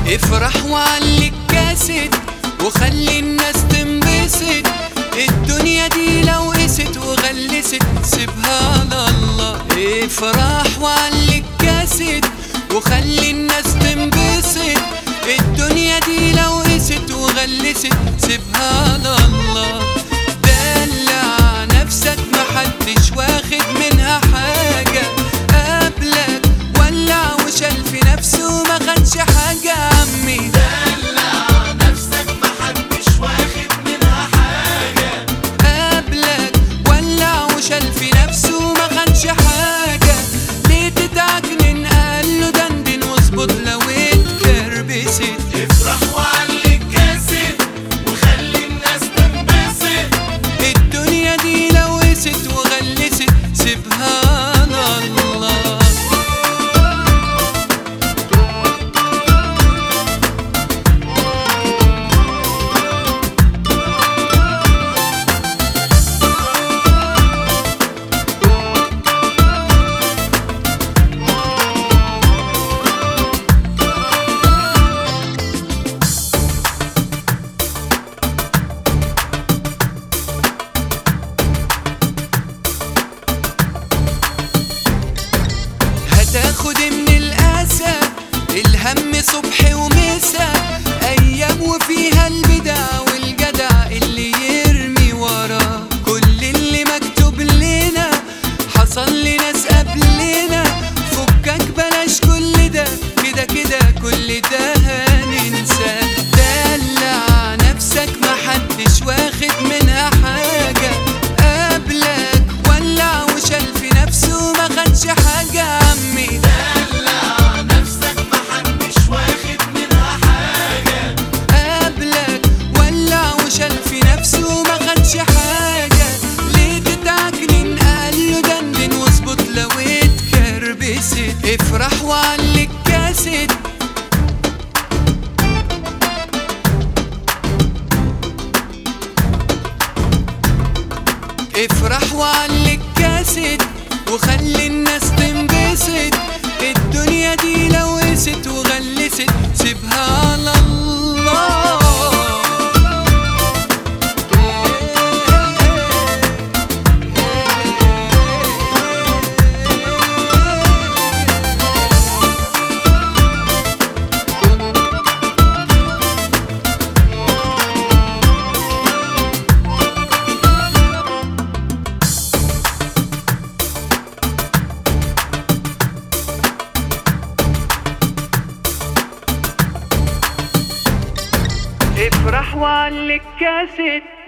افرح وعلي الكاسد وخلي الناس تنبسط الدنيا دي لو قست وغلست سيبها لله افرح وعلي الكاسد وخلي الناس تنبسط الدنيا دي لو قست وغلست سيبها لله دلع نفسك محدش واخد منها حاجة قبلك ولع وشال في نفسه ما خدش حاجة عمي دلع نفسك محدش واخد منها حاجة قبلك ولع وشال في نفسه ما خدش حاجة ليه تتعجنن قال له دندن واظبط لو اتكربست افرح وعلي الكاسد وخلي الناس تنبسط الدنيا دي لو قست وغلست سيبها لله هتاخد من الأسى الهم صبح ومسا أيام وفيها البدع والجدع اللي يرمي وراه كل اللي مكتوب لنا حصل لناس قبلنا فكك بلاش كل ده كده كده كل ده هننساه دلع نفسك محدش واخد منها حاجة قبلك ولع وشال في نفسه ما خدش حاجة عمي دلع نفسك محدش واخد منها حاجة قبلك ولع وشال في نفسه ما خدش حاجة ليه تتعجنن قال له دندن واظبط لو اتكربست افرح وعلي الكاسد افرح وعلي الكاسد وخلي الناس تنبسط الدنيا دي لو قست وغلست سيبها لله افرح وعلي الكاسد